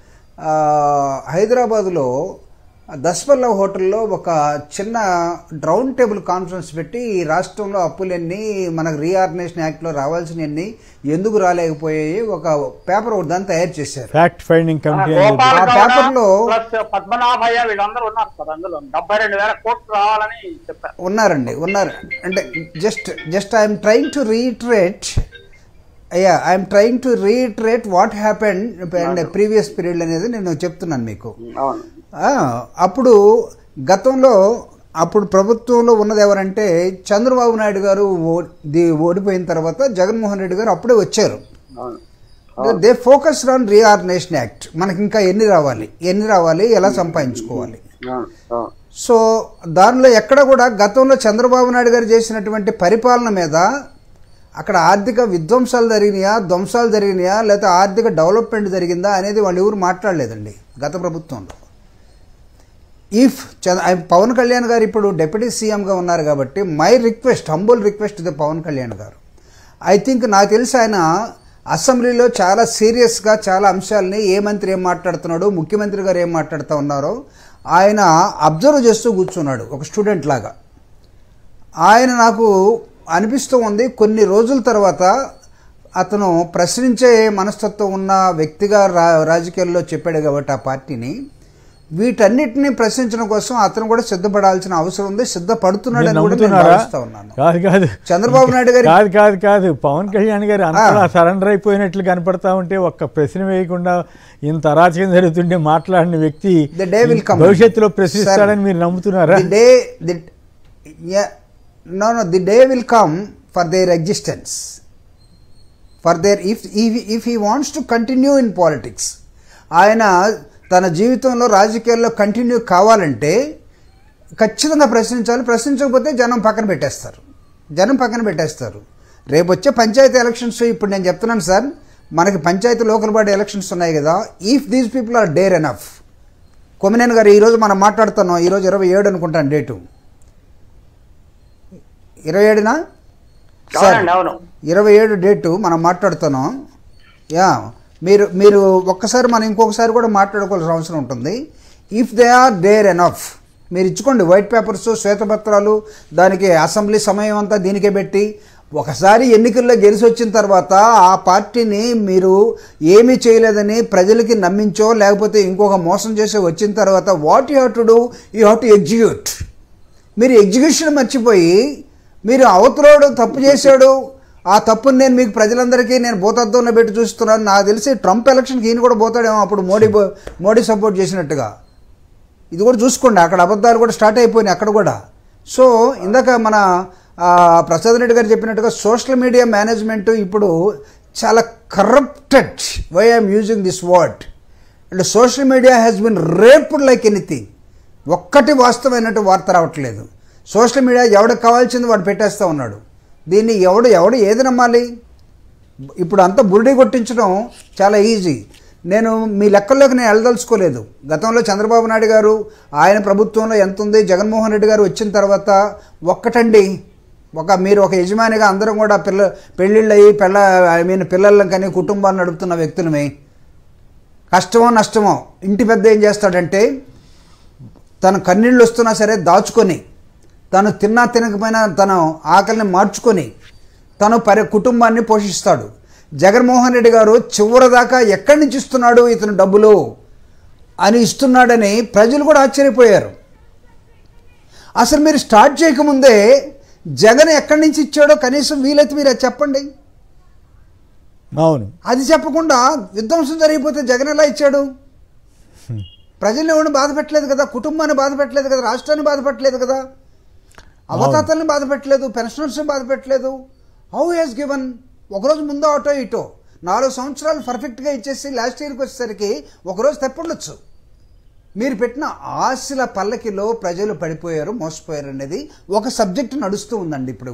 హైదరాబాద్లో దస్పల్ల హోటల్లో ఒక చిన్న రౌండ్ టేబుల్ కాన్ఫరెన్స్ పెట్టి ఈ రాష్ట్రంలో అప్పులన్నీ మనకు రీఆర్గనైజేషన్ యాక్ట్లో రావాల్సినవన్నీ ఎందుకు రాలేకపోయాయి ఒక పేపర్ ఒకటి దాన్ని తయారు చేశారు ఫ్యాక్ట్ ఫైండింగ్ కమిటీ అని చెప్పి. గోపాల్ ఆ గౌడ పేపర్లో- ప్లస్ పద్మనాభయ్య వీళ్ళందరూ ఉన్నారు సార్ అందులో డెబ్బై రెండు వేల కోట్లు రావాలని చెప్పారు ఉన్నారండి ఉన్నారు అంటే just just I'm trying to reiterate అయ్యా I'm trying to reiterate what happened and previous period అనేది నేను చెప్తున్నాను మీకు అవును ఆ, అప్పుడు గతంలో అప్పుడు ప్రభుత్వంలో ఉన్నది ఎవరంటే చంద్రబాబు నాయుడు గారు ఓ- ది- ఓడిపోయిన తర్వాత జగన్మోహన్ రెడ్డి గారు అప్పుడే వచ్చారు అవును they focus on reorganisation act మనకి ఇంకా ఎన్ని రావాలి ఎన్ని రావాలి ఎలా సంపాదించుకోవాలి అవును అవును సో దానిలో ఎక్కడ కూడా గతంలో చంద్రబాబు నాయుడు గారు చేసినటువంటి పరిపాలన మీద అక్కడ ఆర్థిక విధ్వంసాలు జరిగినాయా ధ్వంసాలు జరిగినాయా లేకపోతే ఆర్థిక డెవలప్మెంట్ జరిగిందా అనేది వాళ్ళు ఎవరు మాట్లాడలేదండి గత ప్రభుత్వంలో ఇఫ్ పవన్ కళ్యాణ్ గారు ఇప్పుడు డిప్యూటీ సీఎంగా ఉన్నారు కాబట్టి my request humble request the Pawan Kalyan గారు ఐ థింక్ నాకు తెలిసి ఆయన అసెంబ్లీలో చాలా సీరియస్గా చాలా అంశాలని ఏ మంత్రి ఏం మాట్లాడుతున్నాడు ముఖ్యమంత్రి గారు ఏం మాట్లాడుతూ ఉన్నారో ఆయన అబ్జర్వ్ చేస్తూ కూర్చున్నాడు ఒక స్టూడెంట్ లాగా ఆయన నాకు అనిపిస్తూ ఉంది కొన్ని రోజుల తర్వాత అతను ప్రశ్నించే మనస్తత్వం ఉన్న వ్యక్తిగా రా రాజకీయాల్లో చెప్పాడు కాబట్టి ఆ పార్టీని వీటన్నిటిని ప్రశ్నించడం కోసం అతను కూడా సిద్ధపడాల్సిన అవసరం ఉంది సిద్ధపడుతున్నాడని మీరు కూడా నేను నమ్ముతున్నారా భావిస్తా ఉన్నాను కాదు కాదు చంద్రబాబు నాయుడు గారి కాదు కాదు కాదు పవన్ కళ్యాణ్ గారు అంతలా సరెండర్ అయిపోయినట్లు కనపడతా ఉంటే ఒక్క ప్రశ్న వేయకుండా ఇంత అరాచకం జరుగుతుంటే మాట్లాడిన వ్యక్తి The day will come. భవిష్యత్తులో ప్రశ్నిస్తాడని మీరు నమ్ముతున్నారా the day the no no the day will come for their existence for their if if he wants to continue in politics ఆయన తన జీవితంలో రాజకీయాల్లో కంటిన్యూ కావాలంటే ఖచ్చితంగా ప్రశ్నించాలి ప్రశ్నించకపోతే జనం పక్కన పెట్టేస్తారు జనం పక్కన పెట్టేస్తారు రేపు వచ్చే పంచాయతీ ఎలక్షన్స్ ఇప్పుడు నేను చెప్తున్నాను సార్ మనకి పంచాయతీ లోకల్ బాడీ ఎలక్షన్స్ ఉన్నాయి కదా if these people are dare enough Kommineni గారు ఈరోజు మనం మాట్లాడుతున్నాం ఈరోజు ఇరవై ఏడు అనుకుంటాను డేటు ఇరవై ఏడునా సార్ అవునండి అవును ఇరవై ఏడు డేటు మనం మాట్లాడుతున్నాం యా మీరు మీరు ఒక్కసారి మనం ఇంకొకసారి కూడా మాట్లాడుకోవాల్సిన అవసరం ఉంటుంది if they are there enough మీరు ఇచ్చుకోండి వైట్ పేపర్స్ శ్వేతపత్రాలు దానికి అసెంబ్లీ సమయం అంతా దీనికే పెట్టి ఒకసారి ఎన్నికల్లో గెలిచి వచ్చిన తర్వాత ఆ పార్టీని మీరు ఏమీ చేయలేదని ప్రజలకి నమ్మించో లేకపోతే ఇంకొక మోసం చేసి వచ్చిన తర్వాత what you have to do you have to execute మీరు ఎగ్జిక్యూషన్ మర్చిపోయి మీరు అవతలోడు తప్పు చేశాడు ఆ తప్పుని నేను మీకు ప్రజలందరికీ నేను భూతత్వంలో పెట్టి చూస్తున్నాను నాకు తెలిసి ట్రంప్ ఎలక్షన్కి ఈయన కూడా పోతాడేమో అప్పుడు మోడీ బో- మోడీ సపోర్ట్ చేసినట్టుగా ఇది కూడా చూసుకోండి అక్కడ అబద్ధాలు కూడా స్టార్ట్ అయిపోయినాయి అక్కడ కూడా సో ఇందాక మన ఆ, ప్రసాద్ రెడ్డి గారు చెప్పినట్టుగా సోషల్ మీడియా మేనేజ్మెంట్ ఇప్పుడు చాలా corrupted why I'm using this word and social media has been raped like anything ఒక్కటి వాస్తవమైనట్టు వార్త రావట్లేదు సోషల్ మీడియా ఎవడికి కావాల్సింది వాడు పెట్టేస్తూ ఉన్నాడు దీన్ని ఎవడు ఎవడు ఏది నమ్మాలి ఇప్పుడు అంతా బురిడి కొట్టించడం చాలా ఈజీ నేను మీ లెక్కల్లోకి నేను వెళ్ళదలుచుకోలేదు గతంలో చంద్రబాబు నాయుడు గారు ఆయన ప్రభుత్వంలో ఎంత ఉంది జగన్మోహన్ రెడ్డి గారు వచ్చిన తర్వాత ఒక్కటండి ఒక మీరు ఒక యజమానిగా అందరం కూడా పిల్ల పెళ్ళిళ్ళు అయ్యి పిల్ల ఐ మీన్ పిల్లలను కానీ కుటుంబాన్ని నడుపుతున్న వ్యక్తులమే కష్టమో నష్టమో ఇంటి పెద్ద ఏం చేస్తాడంటే తన కన్నీళ్ళు వస్తున్నా సరే దాచుకొని తను తిన్నా తినకపోయినా తన ఆకలిని మార్చుకొని తను పరి కుటుంబాన్ని పోషిస్తాడు జగన్మోహన్ రెడ్డి గారు చివరిదాకా ఎక్కడి నుంచి ఇస్తున్నాడు ఇతను డబ్బులు అని ఇస్తున్నాడని ప్రజలు కూడా ఆశ్చర్యపోయారు అసలు మీరు స్టార్ట్ చేయకముందే జగన్ ఎక్కడి నుంచి ఇచ్చాడో కనీసం వీలైతే మీరు అది చెప్పండి అవును అది చెప్పకుండా విధ్వంసం జరిగిపోతే జగన్ ఎలా ఇచ్చాడు ప్రజల్ని ఎవరిని బాధ పెట్టలేదు కదా కుటుంబాన్ని బాధ పెట్టలేదు కదా రాష్ట్రాన్ని బాధ పెట్టలేదు కదా అవతాతల్ని బాధ పెట్టలేదు పెన్షనర్స్ని బాధ పెట్టలేదు హౌ హెస్ గివన్ ఒకరోజు ముందో అటో ఇటో నాలుగు సంవత్సరాలు పర్ఫెక్ట్గా ఇచ్చేసి లాస్ట్ ఇయర్కి వచ్చేసరికి ఒకరోజు తప్పుండొచ్చు మీరు పెట్టిన ఆశల పల్లకిలో ప్రజలు పడిపోయారు మోసపోయారు అనేది ఒక సబ్జెక్ట్ నడుస్తూ ఉందండి ఇప్పుడు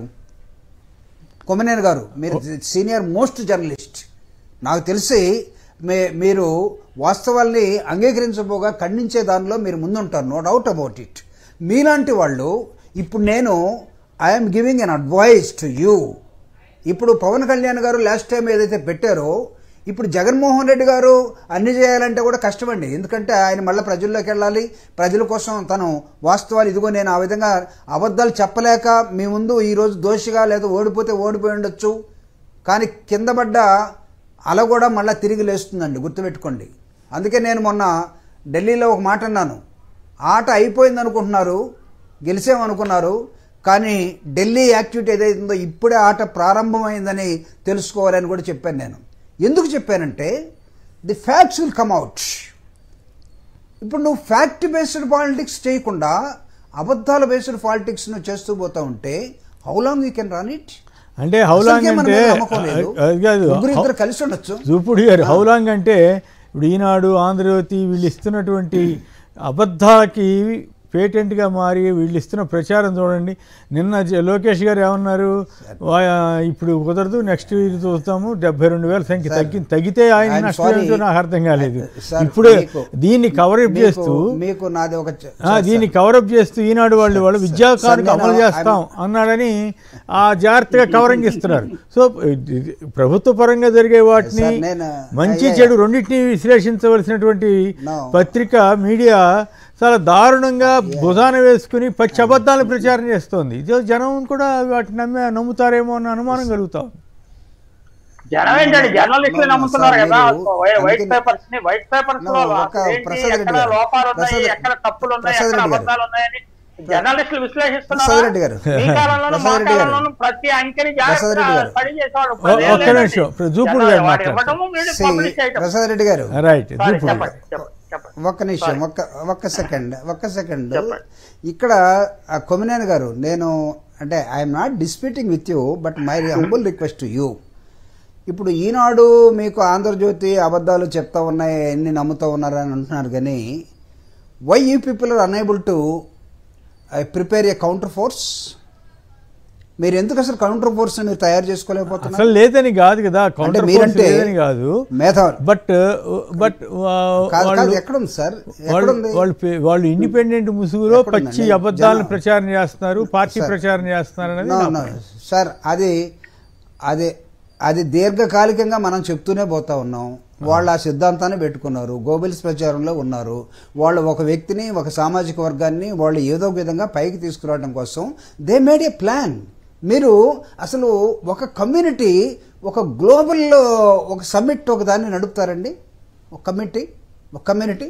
కొమ్మనేని గారు మీరు సీనియర్ మోస్ట్ జర్నలిస్ట్ నాకు తెలిసి మే మీరు వాస్తవాల్ని అంగీకరించబోగా ఖండించే దానిలో మీరు ముందుంటారు నో డౌట్ అబౌట్ ఇట్ మీలాంటి వాళ్ళు ఇప్పుడు నేను I'm giving an advice to you ఇప్పుడు పవన్ కళ్యాణ్ గారు లాస్ట్ టైం ఏదైతే పెట్టారో ఇప్పుడు జగన్మోహన్ రెడ్డి గారు అన్ని చేయాలంటే కూడా కష్టమండి ఎందుకంటే ఆయన మళ్ళీ ప్రజల్లోకి వెళ్ళాలి ప్రజల కోసం తను వాస్తవాలు ఇదిగో నేను ఆ విధంగా అబద్ధాలు చెప్పలేక మీ ముందు ఈరోజు దోషిగా లేదా ఓడిపోతే ఓడిపోయి ఉండొచ్చు కానీ కింద పడ్డ అల కూడా మళ్ళీ తిరిగి లేస్తుందండి గుర్తుపెట్టుకోండి అందుకే నేను మొన్న ఢిల్లీలో ఒక మాట అన్నాను ఆట అయిపోయింది అనుకుంటున్నారు గెలిచామనుకున్నారు కానీ ఢిల్లీ యాక్టివిటీ ఏదైతుందో ఇప్పుడే ఆట ప్రారంభమైందని తెలుసుకోవాలని కూడా చెప్పాను నేను ఎందుకు చెప్పానంటే the facts will come out ఇప్పుడు నువ్వు ఫ్యాక్ట్ బేస్డ్ పాలిటిక్స్ చేయకుండా అబద్ధాల బేస్డ్ పాలిటిక్స్ నువ్వు చేస్తూ పోతా ఉంటే how long you can run it అంటే హౌ లాంగ్ అంటే అది కాదు ముగ్గురు ఇద్దరు కలిసి ఉండొచ్చు చూపుడు గారు హౌ లాంగ్ అంటే ఇప్పుడు ఈనాడు ఆంధ్రజ్యోతి వీళ్ళు ఇస్తున్నటువంటి అబద్ధాలకి పేటెంట్గా మారి వీళ్ళు ఇస్తున్న ప్రచారం చూడండి నిన్న జ- లోకేష్ గారు ఏమన్నారు వా- ఇప్పుడు కుదరదు నెక్స్ట్ ఇయర్ చూస్తాము డెబ్బై రెండు వేల సంఖ్య తగ్గి తగ్గితే ఆయన I'm నష్టం sorry. ఏంటో నాకు అర్థం కాలేదు Sir, ఇప్పుడు మీకు- దీన్ని కవరప్ మీకు- చేస్తూ మీకు నాది ఒక చ- ఆ, దీన్ని కవరప్ చేస్తూ ఈనాడు వాళ్ళు వాళ్ళు విద్యా సార్, కానుక నేను- అమలు చేస్తాం అన్నాడని ఆ జాగ్రత్తగా కవరింగ్ ఇస్తున్నారు సో ఇది ప్రభుత్వ పరంగా జరిగే వాటిని సార్, నేను- మంచి అయ్యా, చెడు రెండింటిని విశ్లేషించవలసినటువంటి No. పత్రిక మీడియా చాలా దారుణంగా భుజాన వేసుకుని పచ్చి అబద్ధాలు ప్రచారం చేస్తోంది ఇది జనం కూడా వాటిని నమ్మే నమ్ముతారేమో అన్న అనుమానం కలుగుతాం జనం ఏంటండి జర్నలిస్టులు No, no, నమ్ముతున్నారు sir, కదా మీరు వైట్ అందుకని- పేపర్స్ ని వైట్ పేపర్స్ No, లో ఒక ఏంటి, ప్రసాద్ రెడ్డి ఎక్కడ గారు. లోపాలు ఉన్నాయి ప్రసాద్ ఎక్కడ తప్పులు ఉన్నాయి ప్రసాద్ ఎక్కడ రెడ్డి గారు. అబద్ధాలు ఉన్నాయని జర్నలిస్టులు విశ్లేషిస్తున్నారు ప్రసాద్ రెడ్డి గారు. మీ కాలంలోనూ మా ప్రసాద్ రెడ్డి గారు. కాలంలోనూ ప్రతి అంకెని ప్రసాద్ రెడ్డి గారు. జాగ్రత్తగా పని చేసేవాడు ఒ- ఒక్క నిమిషం. ఇప్పుడు జూపూడి గారు మాట్లాడతారు. See, ప్రసాద్ రెడ్డి గారు రైట్ Sorry, ఇప్పుడు చెప్పండి చెప్పండి చెప్పండి ఒక్క నిమిషం ఒక్క ఒక్క సెకండ్ ఒక్క సెకండ్ చెప్పండి. ఇక్కడ ఆ కొమినేని గారు నేను అంటే I'm not disputing with you but my humble request to you ఇప్పుడు ఈనాడు మీకు ఆంధ్రజ్యోతి అబద్ధాలు చెప్తా ఉన్నాయి ఎన్ని నమ్ముతా ఉన్నారని అంటున్నారు కానీ why you people are unable to prepare a counter force మీరు ఎందుకు అసలు కౌంటర్ ఫోర్స్ మీరు తయారు చేసుకోలేకపోతున్నారు అసలు లేదని కాదు కదా అంటే కౌంటర్ మీరంటే లేదని కాదు మేధావులు బట్ బట్ కాదు కాదు వాళ్ళు ఎక్కడుంది సార్ వాళ్ళు ఎక్కడుంది వాళ్ళు పే- వాళ్ళు ఇండిపెండెంట్ ముసుగులో ఎక్కడుందండి? పచ్చి అబద్ధాలను జనం- ప్రచారం చేస్తున్నారు పార్టీ సార్. ప్రచారం చేస్తున్నారు అనేది నో, నా నో. point. సార్ అది అది అది దీర్ఘకాలికంగా మనం చెప్తూనే పోతా ఉన్నాం వాళ్ళు ఆ సిద్ధాంతాన్ని పెట్టుకున్నారు గోబెల్స్ ప్రచారంలో ఉన్నారు వాళ్ళు ఒక వ్యక్తిని ఒక సామాజిక వర్గాన్ని వాళ్ళు ఏదో ఒక విధంగా పైకి తీసుకురావడం కోసం దే మేడ్ ఏ ప్లాన్ మీరు అసలు ఒక కమ్యూనిటీ ఒక గ్లోబల్ ఒక సమ్మిట్ ఒక దాన్ని నడుపుతారండి ఒక కమిటీ ఒక కమ్యూనిటీ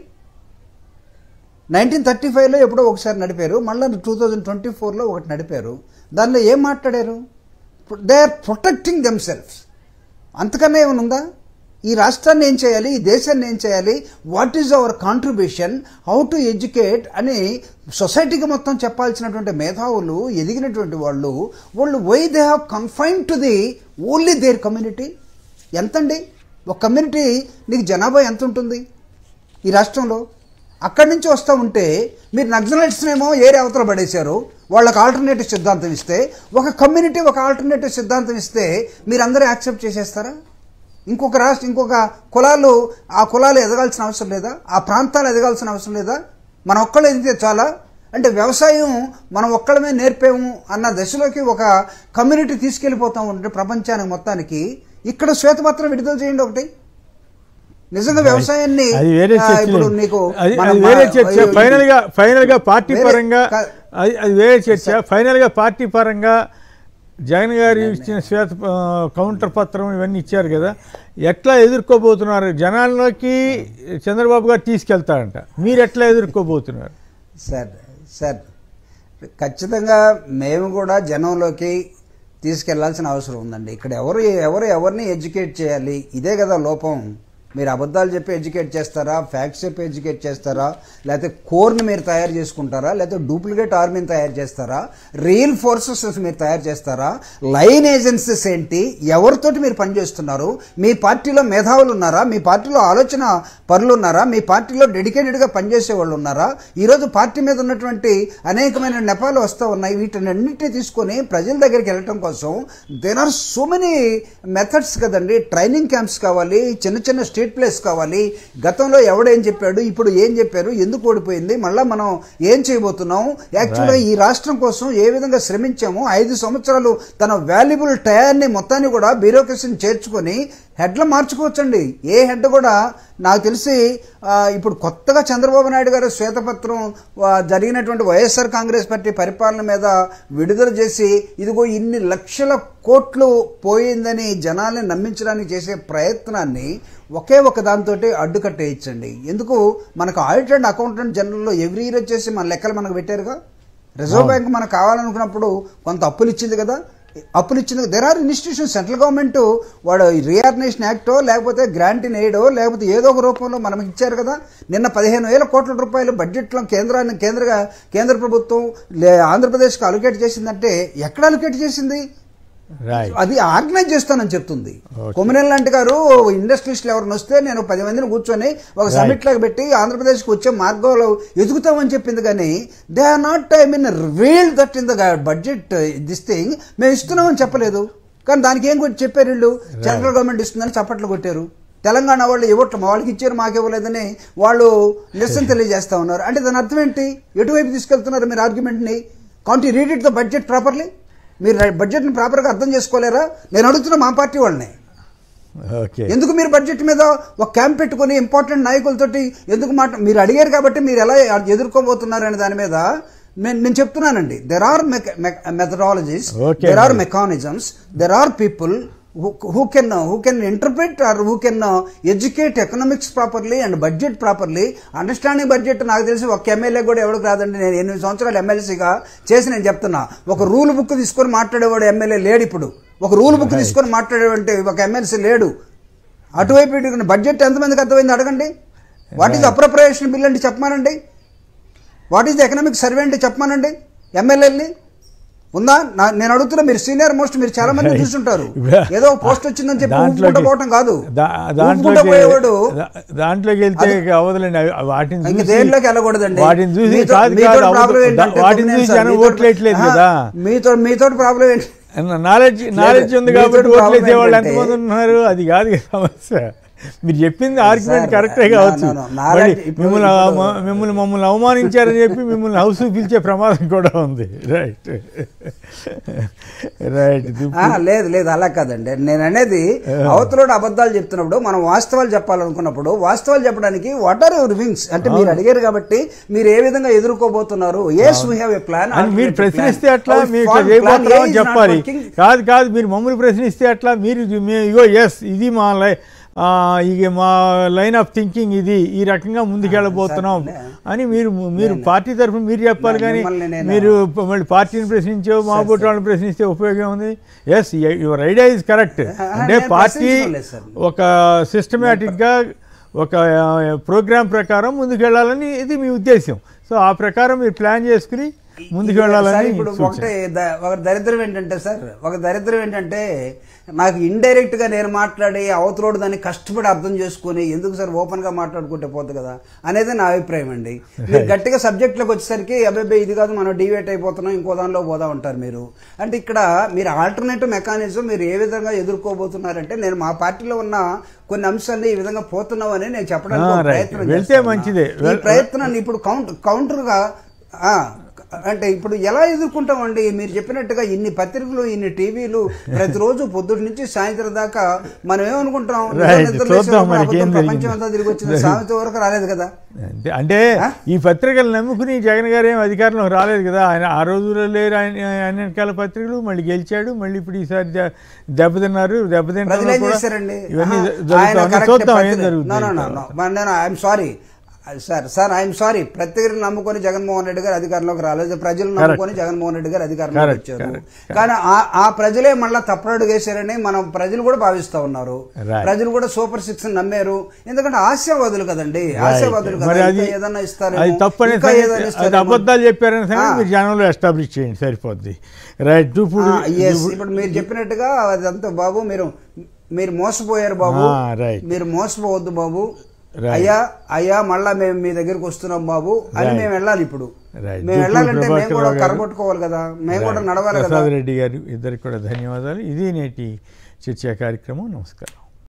నైన్టీన్ థర్టీ ఫైవ్లో ఎప్పుడో ఒకసారి నడిపారు మళ్ళీ టూ థౌజండ్ ట్వంటీ ఫోర్లో ఒకటి నడిపారు దానిలో ఏం మాట్లాడారు they are protecting themselves అంతకన్నా ఏమైనా ఉందా ఈ రాష్ట్రాన్ని ఏం చేయాలి ఈ దేశాన్ని ఏం చేయాలి what is our contribution how to educate అని సొసైటీకి మొత్తం చెప్పాల్సినటువంటి మేధావులు ఎదిగినటువంటి వాళ్ళు వాళ్ళు why they have confine to the only their community ఎంతండి ఒక కమ్యూనిటీ నీకు జనాభా ఎంత ఉంటుంది ఈ రాష్ట్రంలో అక్కడి నుంచి వస్తూ ఉంటే మీరు నక్సలైట్స్నేమో ఏరే అవతల పడేశారు వాళ్ళకి ఆల్టర్నేటివ్ సిద్ధాంతం ఇస్తే ఒక కమ్యూనిటీ ఒక ఆల్టర్నేటివ్ సిద్ధాంతం ఇస్తే మీరందరూ యాక్సెప్ట్ చేసేస్తారా ఇంకొక రాష్ట్ర ఇంకొక కులాలు ఆ కులాలు ఎదగాల్సిన అవసరం లేదా ఆ ప్రాంతాలు ఎదగాల్సిన అవసరం లేదా మన ఒక్కళ్ళు ఎదిగితే చాలా అంటే వ్యవసాయం మనం ఒక్కళ్ళమే నేర్పాము అన్న దశలోకి ఒక కమ్యూనిటీ తీసుకెళ్ళిపోతా ఉంటే ప్రపంచానికి మొత్తానికి ఇక్కడ శ్వేతపత్రం విడుదల చేయండి ఒకటి నిజంగా వ్యవసాయాన్ని అది వేరే ఆ, చర్చ ఇప్పుడు లేదు. నీకు అది మన- అది వేరే మన- చర్చ ఇది- ఫైనల్ గా ఫైనల్ గా పార్టీ వేరే- పరంగా కా- అది అది వేరే చర్చ ఫైనల్ గా పార్టీ పరంగా జగన్ గారు ఇచ్చిన శ్వేత ఆ, కౌంటర్ పత్రం ఇవన్నీ ఇచ్చారు కదా ఎట్లా ఎదుర్కోబోతున్నారు జనాల్లోకి చంద్రబాబు గారు తీసుకెళ్తారంట మీరు ఎట్లా ఎదుర్కోబోతున్నారు సార్ సార్ ఖచ్చితంగా మేము కూడా జనంలోకి తీసుకెళ్లాల్సిన అవసరం ఉందండి ఇక్కడ ఎవరు ఎవరు ఎవరిని ఎడ్యుకేట్ చేయాలి ఇదే కదా లోపం మీరు అబద్ధాలు చెప్పి ఎడ్యుకేట్ చేస్తారా ఫ్యాక్ట్స్ చెప్పి ఎడ్యుకేట్ చేస్తారా లేకపోతే కోర్ని మీరు తయారు చేసుకుంటారా లేకపోతే డూప్లికేట్ ఆర్మీని తయారు చేస్తారా రియల్ ఫోర్సెస్ మీరు తయారు చేస్తారా లైన్ ఏజెన్సీస్ ఏంటి ఎవరితోటి మీరు పనిచేస్తున్నారు మీ పార్టీలో మేధావులు ఉన్నారా మీ పార్టీలో ఆలోచన పరులు ఉన్నారా మీ పార్టీలో డెడికేటెడ్గా పనిచేసే వాళ్ళు ఉన్నారా ఈరోజు పార్టీ మీద ఉన్నటువంటి అనేకమైన నెపాలు వస్తూ ఉన్నాయి వీటినన్నింటినీ తీసుకొని ప్రజల దగ్గరికి వెళ్ళటం కోసం there are so many methods కదండి ట్రైనింగ్ క్యాంప్స్ కావాలి చిన్న చిన్న స్టేట్ ప్లేస్ కావాలి గతంలో ఎవడేం చెప్పాడు ఇప్పుడు ఏం చెప్పారు ఎందుకు ఓడిపోయింది మళ్ళీ మనం ఏం చేయబోతున్నాం యాక్చువల్గా ఈ రాష్ట్రం కోసం ఏ విధంగా శ్రమించాము ఐదు సంవత్సరాలు తన వాల్యుబుల్ టయాన్ని మొత్తాన్ని కూడా బ్యూరోక్రసీని చేర్చుకొని హెడ్లు మార్చుకోవచ్చండి ఏ హెడ్ కూడా నాకు తెలిసి ఆ, ఇప్పుడు కొత్తగా చంద్రబాబు నాయుడు గారు శ్వేతపత్రం ఆ, జరిగినటువంటి వైఎస్ఆర్ కాంగ్రెస్ పార్టీ పరిపాలన మీద విడుదల చేసి ఇదిగో ఇన్ని లక్షల కోట్లు పోయిందని జనాల్ని నమ్మించడానికి చేసే ప్రయత్నాన్ని ఒకే ఒక దాంతో అడ్డుకట్టేయచ్చండి ఎందుకు మనకు ఆడిట్ అండ్ అకౌంటెంట్ జనరల్లో ఎవ్రీ ఇయర్ వచ్చేసి మన లెక్కలు మనకు పెట్టారుగా రిజర్వ్ బ్యాంక్ మనకు కావాలనుకున్నప్పుడు కొంత అప్పులు ఇచ్చింది కదా అప్పులు ఇచ్చింది there are institution central government వాడు రియార్నేషన్ యాక్టో లేకపోతే గ్రాంట్ ఇన్ ఎయిడో లేకపోతే ఏదో ఒక రూపంలో మనకి ఇచ్చారు కదా నిన్న పదిహేను వేల కోట్ల రూపాయలు బడ్జెట్లో కేంద్రాన్ని కేంద్ర కేంద్ర ప్రభుత్వం లే ఆంధ్రప్రదేశ్కి అలొకేట్ చేసిందంటే ఎక్కడ అలొకేట్ చేసింది రైట్ అది ఆర్గనైజ్ చేస్తానని చెప్తుంది కొమ్మినేల్ లాంటి గారు ఇండస్ట్రియలిస్టులు ఎవరిని వస్తే నేను పది మందిని కూర్చొని ఒక సమిట్ లాగా పెట్టి ఆంధ్రప్రదేశ్కి వచ్చే మార్గంలో ఎదుగుతామని చెప్పింది కానీ they are not I mean real that in the budget this thing మేము ఇస్తున్నామని చెప్పలేదు కానీ దానికి ఏం కొట్టి చెప్పారు వీళ్ళు సెంట్రల్ గవర్నమెంట్ ఇస్తుందని చప్పట్లు కొట్టారు తెలంగాణ వాళ్ళు ఇవ్వట్లు మా వాళ్ళకి ఇచ్చారు మాకు ఇవ్వలేదని వాళ్ళు నిరసన తెలియజేస్తా ఉన్నారు అంటే దాని అర్థం ఏంటి ఎటువైపు తీసుకెళ్తున్నారు మీరు ఆర్గ్యుమెంట్ని can't read it the budget properly మీరు బడ్జెట్ని ప్రాపర్గా అర్థం చేసుకోలేరా నేను అడుగుతున్నా మా పార్టీ వాళ్ళని ఓకే ఎందుకు మీరు బడ్జెట్ మీద ఒక క్యాంప్ పెట్టుకుని ఇంపార్టెంట్ నాయకులతోటి ఎందుకు మాట మీరు అడిగారు కాబట్టి మీరు ఎలా ఎదుర్కోబోతున్నారు అనే దాని మీద నేను నేను చెప్తున్నానండి there are methodologies Okay, there are మరి. Mechanisms there are people who can who can interpret or who can educate economics properly and budget properly understanding budget నాకు తెలిసి ఒక ఎమ్మెల్యే కూడా ఎవరికి రాదండి నేను ఎనిమిది సంవత్సరాలు ఎమ్మెల్సీగా చేసి నేను చెప్తున్నా ఒక రూల్ బుక్ తీసుకొని మాట్లాడేవాడు ఎమ్మెల్యే లేడు ఇప్పుడు ఒక రూల్ బుక్ తీసుకొని మాట్లాడేవంటే ఒక ఎమ్మెల్సీ లేడు అటువైపు ఇటు బడ్జెట్ ఎంతమందికి అర్థమైంది అడగండి వాట్ ఈజ్ అప్రోప్రియేషన్ బిల్ అంటే చెప్పమానండి what is the economic survey అంటే చెప్పమానండి ఎమ్మెల్యేని ఉందా నా- నేను అడుగుతున్నా మీరు సీనియర్ మోస్ట్ మీరు చాలా మంది చూస్తుంటారు ఏదో పోస్ట్ వచ్చిందని చెప్పి ఊపుకుంటూ పోవటం కాదు దా- ఊపుకుంటూ దాంట్లోకి పోయేవాడు దా- దాంట్లోకి వెళ్తే అవదలండి అవి- వాటిని ఇంక చూసి దేంట్లోకి వెళ్ళకూడదండి వాటిని చూసి మీతో- కాదు మీతో కాదు ప్రాబ్లం అవదు- ఏంటంటే వాటిని కొమ్మినేని చూసి సార్, జనం మీతో- ఓట్లేయట్లేదు ఆ, కదా మీతో మీతో ప్రాబ్లం ఏంటి నాలెడ్జ్ నాలెడ్జ్ ఉంది మీతో కాబట్టి problem ఓట్లేసే వాళ్ళు ఏంటంటే- ఎంతమంది ఉన్నారు అది కాదు కదా సమస్య మీరు చెప్పింది ఆర్గ్యుమెంట్ సార్, కరెక్టే no, కావచ్చు no, no. మళ్ళీ నాలెడ్జ్ ఇప్పుడు- మిమ్మల్ని ఇప్పుడు- అవ- మిమ్మల్ని మమ్మల్ని అవమానించారని చెప్పి మిమ్మల్ని హౌస్ పిలిచే ప్రమాదం కూడా ఉంది రైట్ రైట్ ఆ, లేదు లేదు అలా కాదండి నేను అనేది అవతలోడు అబద్ధాలు చెప్తున్నప్పుడు మనం వాస్తవాలు చెప్పాలనుకున్నప్పుడు వాస్తవాలు చెప్పడానికి వాట్ ఆర్ యువర్ వింగ్స్ అంటే మీరు అడిగారు కాబట్టి మీరు ఏ విధంగా ఎదుర్కోబోతున్నారు yes we have a plan అని మీరు ప్రశ్నిస్తే అట్లా మీరు ఇట్లా చేయబోతున్నాం అని చెప్పాలి కాదు కాదు మీరు మమ్మల్ని ప్రశ్నిస్తే అట్లా మీరు ఇది మే- ఇగో ఎస్ ఇది మా లై ఆ, ఇక మా లైన్ ఆఫ్ థింకింగ్ ఇది ఈ రకంగా ముందుకెళ్ళబోతున్నాం అని మీరు మీరు పార్టీ తరఫున మీరు చెప్పాలి కానీ మిమ్మల్ని నేను- మీరు ప- మళ్ళీ పార్టీని ప్రశ్నించో మా బోటి వాళ్ళని ప్రశ్నిస్తే ఉపయోగం ఉంది yes your idea is correct అంటే నేను పార్టీ ప్రశ్నించుకోలేదు సార్. ఒక సిస్టమేటిక్గా ఒక ప్రోగ్రామ్ ప్రకారం ముందుకెళ్ళాలని ఇది మీ ఉద్దేశం సో ఆ ప్రకారం మీరు ప్లాన్ చేసుకుని ముందుకు సార్, వెళ్ళాలని ఇప్పుడు సూచన. ఒకటే ద- ఒక దరిద్రం ఏంటంటే సార్ ఒక దరిద్రం ఏంటంటే నాకు ఇండైరెక్ట్ గా నేను మాట్లాడి అవతలోడు దాన్ని కష్టపడి అర్థం చేసుకుని ఎందుకు సార్ ఓపెన్ గా మాట్లాడుకుంటే పోతుంది కదా అనేది నా అభిప్రాయం అండి మీరు గట్టిగా సబ్జెక్ట్లోకి వచ్చేసరికి అబ్బాయి ఇది కాదు మనం డివేట్ అయిపోతున్నాం ఇంకో దానిలో పోదా ఉంటారు మీరు అంటే ఇక్కడ మీరు ఆల్టర్నేటివ్ మెకానిజం మీరు ఏ విధంగా ఎదుర్కోబోతున్నారంటే నేను మా పార్టీలో ఉన్న కొన్ని అంశాన్ని ఈ విధంగా పోతున్నామని నేను చెప్పడానికి ఆ, ఒక రైట్. ప్రయత్నం వెళ్తే చేస్తున్నా. మంచిదే. ఈ వెల్- ప్రయత్నాన్ని ఇప్పుడు కౌంటర్ కౌంటర్గా ఆ, అంటే ఇప్పుడు ఎలా ఎదుర్కొంటామండి మీరు చెప్పినట్టుగా ఇన్ని పత్రికలు ఇన్ని టీవీలు ప్రతిరోజు పొద్దుటి నుంచి సాయంత్రం దాకా మనం ఏమనుకుంటాం Right. నిద్ర చూద్దాం లేచేటప్పుడు మనకి అబద్ధం ఏం ప్రపంచం జరిగిందో. అంతా తిరిగి వచ్చిన సామెత వరకు రాలేదు కదా అంతే అంటే ఈ పత్రికలు నమ్ముకుని జగన్ గారు ఏం అధికారంలోకి రాలేదు కదా ఆయన ఆ రోజుల్లో లేరు ఆయన ఆయన వెనకాల పత్రికలు మళ్ళీ గెలిచాడు మళ్ళీ ఇప్పుడు ఈసారి దె- దెబ్బతిన్నారు ప్రజలు దెబ్బతింటారు ఏం చేశారండి ఇవన్నీ ఆహా, జరుగుతా ఆయన ఉన్నాయి. correct చూద్దాం ఏం పత్రిక- జరుగుతుంది No, no, no, no. మరి నేను I'm sorry sir sir I'm sorry పత్రికలు నమ్ముకొని జగన్మోహన్ రెడ్డి గారు అధికారంలోకి రాలేదు ప్రజలు నమ్ముకొని జగన్మోహన్ రెడ్డి గారు అధికారంలోకి Correct, వచ్చారు correct, కానీ ఆ- ఆ ప్రజలే మళ్ళీ తప్పుడు వేశారని మనం ప్రజలు కూడా భావిస్తా ఉన్నారు Right. ప్రజలు కూడా సూపర్ సిక్స్ నమ్మారు ఎందుకంటే ఆశావాదులు కదండి ఆశావాదులు కదా మరి అది ఇంకా ఏదన్నా ఇస్తారు అది తప్పనే ఇంకా సంగతి, ఏదైనా అది ఇస్తారేమో. అబద్ధాలు చెప్పారని సంగతి ఆ. మీరు జనంలో ఎస్టాబ్లిష్ చేయండి సరిపోద్ది రైట్ ఇప్పుడు ఆ, yes. ఇప్పుడు మీరు చెప్పినట్టుగా అదంతా బాబు మీరు మీరు మోసపోయారు బాబు ఆ, right. మీరు మోసపోవద్దు బాబు Right. అయ్యా అయ్యా మళ్ళా మేము మీ దగ్గరికి వస్తున్నాం బాబు అని Right. మేము వెళ్ళాలి ఇప్పుడు Right. మేము వెళ్ళాలంటే మేము ప్రభాకర్ కూడా రావు గారు. కరగొట్టుకోవాలి కదా మేము కూడా నడవాలి కదా ప్రసాద్ రెడ్డి గారు ఇద్దరికి కూడా ధన్యవాదాలు ఇది నేటి చర్చా కార్యక్రమం నమస్కారం